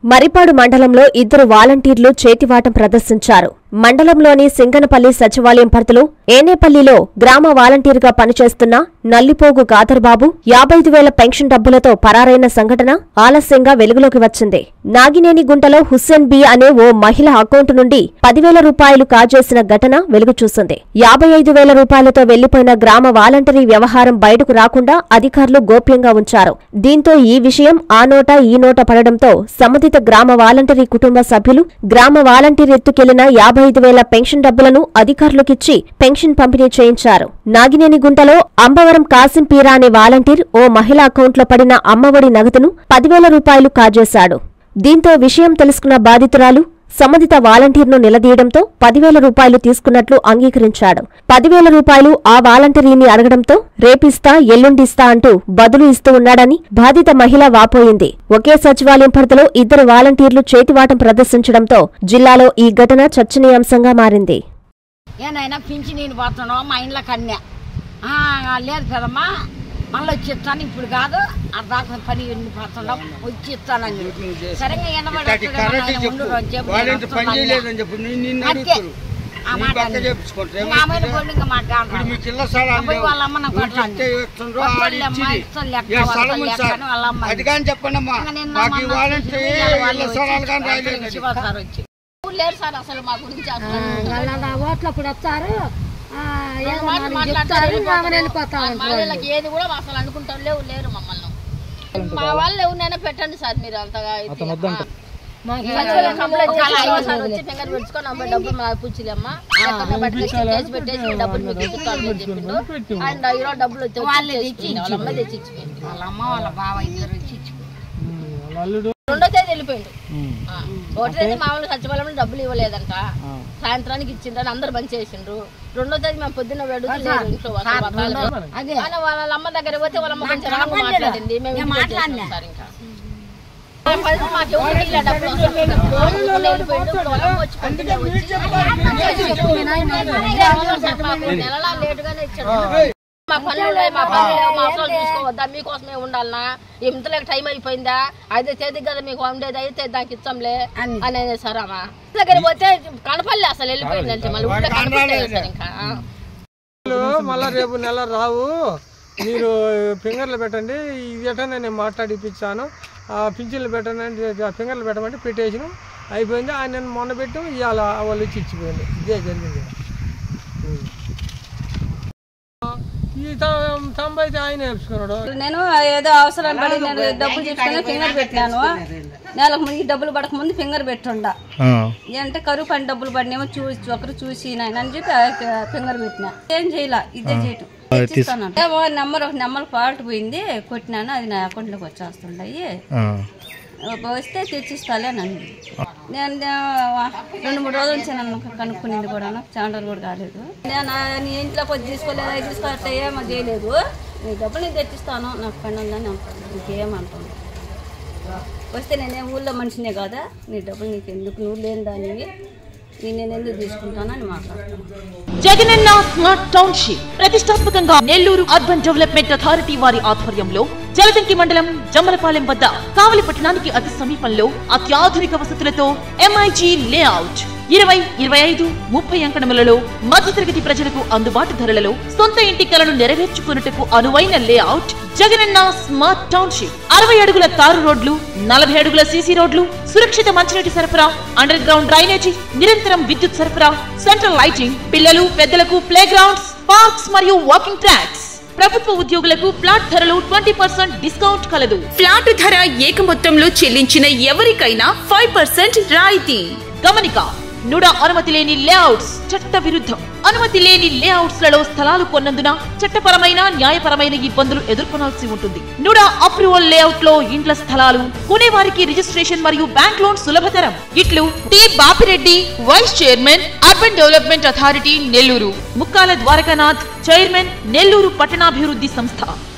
మరిపాడు మండలంలో ఇద్దరు వాలంటీర్లు చేతివాటం ప్రదర్శించారు మండలంలోని సింగనపల్లి సచివాలయం పరిధిలో ఏనేపల్లిలో గ్రామ వాలంటీర్గా పనిచేస్తున్న నల్లిపోగు గాదర్బాబు యాభై ఐదు వేల పెన్షన్ డబ్బులతో పరారైన సంఘటన ఆలస్యంగా వెలుగులోకి వచ్చింది నాగినేని గుంటలో హుస్సేన్ బి అనే ఓ మహిళ అకౌంట్ నుండి పదివేల రూపాయలు కాజేసిన ఘటన వెలుగు చూసింది యాభై ఐదు వేల రూపాయలతో వెళ్లిపోయిన గ్రామ వాలంటరీ వ్యవహారం బయటకు రాకుండా అధికారులు గోప్యంగా ఉంచారు దీంతో ఈ విషయం ఆ నోట ఈ నోట పడడంతో సంబంధిత గ్రామ వాలంటరీ కుటుంబ సభ్యులు గ్రామ వాలంటీర్ ఎత్తుకెళ్లిన యాభై ఐదు వేల పెన్షన్ డబ్బులను అధికారులకిచ్చి పెన్షన్ పంపిణీ చేయించారు నాగినేని గుంటలో అంబవరం కాసిం పీరా అనే వాలంటీర్ ఓ మహిళ అకౌంట్లో పడిన అమ్మఒడి నగదును పదివేల రూపాయలు కాజేశాడు దీంతో విషయం తెలుసుకున్న బాధితురాలు సంబంధిత వాలంటీర్ను నిలదీయడంతో పదివేల రూపాయలు తీసుకున్నట్లు అంగీకరించాడు పదివేల రూపాయలు ఆ వాలంటీర్ని అడగడంతో రేపిస్తా ఎల్లుండిస్తా అంటూ బదులు ఇస్తూ ఉన్నాడని బాధిత మహిళ వాపోయింది ఒకే సచివాలయం పరిధిలో ఇద్దరు వాలంటీర్లు చేతివాటం ప్రదర్శించడంతో జిల్లాలో ఈ ఘటన చర్చనీయాంశంగా మారింది ఏనాయనా పింఛి నేను పోతున్నావు మా ఇంట్లో కన్యా ఆ, లేదు కదమ్మా మళ్ళీ వచ్చి ఇస్తాను ఇప్పుడు కాదు అర్ధాక పని ఎన్ని పోతున్నావు వచ్చి ఇస్తానని సరిగ్గా ఇట్లాంటి కరెక్ట్ చెప్పు వాళ్ళంటే పని చేయలేదని చెప్పు నేను నిన్ను అడుగుతారు నీ పక్క చెప్పుకుంటే ఇప్పుడు మీకు ఇళ్ళ స్థలాలు లేవు. ఊరికి ఇస్తే ఇస్తుండ్రు, ఆడ ఇచ్చిరి. ఏ స్థలం ఉంది సార్? అది కానీ చెప్పండి అమ్మా మాకు ఇవ్వాలంటే ఇళ్ళ స్థలాలు కానీ రాయలేదు లేరు సార్ అసలు మా గురించి అసలు. అలా ఓట్లు అప్పుడు వస్తారు ఆ, ఏదో మాట నాలుగు మాట్లాడతారు, చెప్తారు మామూలు వెళ్ళిపోతా మా ఉంటారు వాళ్ళకి ఏది కూడా అసలు అనుకుంటారు లేవు లేరు మమ్మల్ని మా వాళ్ళు ఎవరినైనా పెట్టండి సార్ మీరు అంతగా అయితే. సచివాలయం కంప్లైంట్ చేయాలి. అయ్యో సార్ వచ్చి ఫింగర్ పెట్టుకొని అమ్మాయి డబ్బులు మా పుచ్చిలమ్మ ఎక్కడ పెట్టేసి కేసు పెట్టేసి ఈ డబ్బులు మీకు ఇస్తాను అని చెప్పిండు అండ్ ఈరోజు డబ్బులు వచ్చి వాళ్ళే తెచ్చి వాళ్ళ అమ్మ తెచ్చి ఇచ్చిపోయింది వాళ్ళ అమ్మ వాళ్ళ బావ ఇద్దరు వచ్చి ఇచ్చిపోయింది రెండో తేదీ వెళ్ళిపోయిండు ఆ. ఒకటో తేదీ మామూలు సచివాలయంలో డబ్బులు ఇవ్వలేదంట సాయంత్రానికి ఇచ్చిండ్రు అందరు పని చేసిండ్రు రెండో తేదీ మేము పొద్దున్న వెడుతూ లేరు ఇంట్లో అసలు బతకాలి. ఆయన వాళ్ళ అమ్మ దగ్గర పోతే వాళ్ళ అమ్మ కొంచెం రాంగ్ మాట్లాడింది మేము ఇంటికి వచ్చేసాం సార్ ఇంకా మా పరిస్థితి మాకు ఎవరు ఇట్లా డబ్బులు అవసరం లేదు. రోజు వెళ్ళిపోయిండు. ఇప్పుడు వాళ్ళ అమ్మ వచ్చి పొద్దున్నే వచ్చి చేసి చెప్పింది. సార్ మాకు నెలలా లేటుగానే ఇచ్చాడు మా పనులు ఉన్నాయి మా పనులు లేవు మా అవసరాలు చూసుకోవద్దా మీకోసమే ఉండాలనా ఇంతలో టైం అయిపోయిందా ఐదో తేదీ కదా మీకు ఉండేది అయితే దానికి ఇచ్చాంలే అని అనేది సార్ అమ్మ దగ్గర పోతే కనపల్లి అసలు వెళ్ళిపోయిందంటే మళ్ళీ ఊళ్ళో కనపడలేదు సార్ ఇంకా మళ్ళా రేపు నెల రావు మీరు ఫింగర్లు పెట్టండి ఇది ఎటా నేను మాట్లాడిపించాను ఆ పింఛన్లు పెట్టండి అంటే ఆ ఫింగర్లు పెట్టమంటే పెట్టేసిన అయిపోయింది ఆయన నేను మొన్న పెట్టాం ఇవాళ వాళ్ళు ఇచ్చి ఇచ్చిపోయింది ఇదే జరిగింది ఈ తం- తంబు అయితే ఆయన వేసుకున్నాడు నేను ఏదో అవసరం పడి నేను డబ్బులు తీసుకుని ఫింగర్ పెట్టినాను నెలకు ముందు ఈ డబ్బులు పడక ముందు ఫింగర్ పెట్టుండ అంటే కరువు పని డబ్బులు పడినేమో చూసి ఒకరు చూసి నాయన అని చెప్పి ఆ ఫింగర్ పెట్టినా ఏం చేయలే ఇదే చేయటం తెచ్చిస్తాను ఏమో నెంబర్ ఒక నెంబర్ ఫాల్ట్ పోయింది కొట్టినాను అది నా అకౌంట్లోకి వచ్చేస్తుండయి వస్తే తెచ్చిస్తాలే నన్ను నేను ఆ, రెండు మూడు రోజుల నుంచి నన్ను కనుక్కునింది కూడా చాలా రోజులు కూడా కాలేదు నేను ఆ, నీ ఇంట్లో కొద్ది తీసుకోలేదు అది తీసుకోవట్లే ఏమో చేయలేదు నీ డబ్బులు నేను తెచ్చిస్తాను నాకు పని ఉందని అంటాను ఇంకేమంటాను వస్తే నేనే ఊళ్ళో మనిషినే కదా నీ డబ్బులు నీకు ఎందుకు నువ్వు లేని దానివి నేను నేను ఎందుకు తీసుకుంటానని మాట్లాడతాను జగనన్న స్మార్ట్ టౌన్షిప్ ప్రతిష్టాత్మకంగా నెల్లూరు అర్బన్ డెవలప్మెంట్ అథారిటీ వారి ఆధ్వర్యంలో జలదంకి మండలం జమ్మలపాలెం వద్ద కావలి పట్టణానికి అతి సమీపంలో అత్యాధునిక వసతులతో ఎంఐజీ లేఅవుట్ ఇరవై ఇరవై ఐదు ముప్పై అంకణములలో మధ్యతరగతి ప్రజలకు అందుబాటు ధరలలో సొంత ఇంటి కలను నెరవేర్చుకున్నట్టుకు అనువైన లేఅవుట్ జగనన్న స్మార్ట్ టౌన్షిప్ అరవై అడుగుల తారు రోడ్లు నలభై అడుగుల సీసీ రోడ్లు సురక్షిత మంచినీటి సరఫరా అండర్ గ్రౌండ్ డ్రైనేజీ నిరంతరం విద్యుత్ సరఫరా సెంట్రల్ లైటింగ్ పిల్లలు పెద్దలకు ప్లే గ్రౌండ్స్ పార్క్స్ మరియు వాకింగ్ ట్రాక్స్ ప్రభుత్వ ఉద్యోగులకు ఫ్లాట్ ధరలు ట్వంటీ పర్సెంట్ డిస్కౌంట్ కలదు ఫ్లాట్ ధర ఏక మొత్తంలో చెల్లించిన ఎవరికైనా ఫైవ్ పర్సెంట్ రాయితీ గమనిక నుడా అనుమతి లేని లేఅవుట్స్ చట్ట విరుద్ధం అనుమతి లేని లేఅవుట్స్ లలో స్థలాలు కొన్నందున చట్టపరమైన న్యాయపరమైన ఇబ్బందులు ఎదుర్కొనాల్సి ఉంటుంది నుడా అప్రూవల్ లేఅవుట్ లో ఇండ్ల స్థలాలు కొనేవారికి రిజిస్ట్రేషన్ మరియు బ్యాంక్ లోన్ సులభతరం ఇట్లు T Bapireddy vice chairman urban development authority Nellore Mukkala Dwarakanath chairman Nellore పట్టణాభివృద్ధి సంస్థ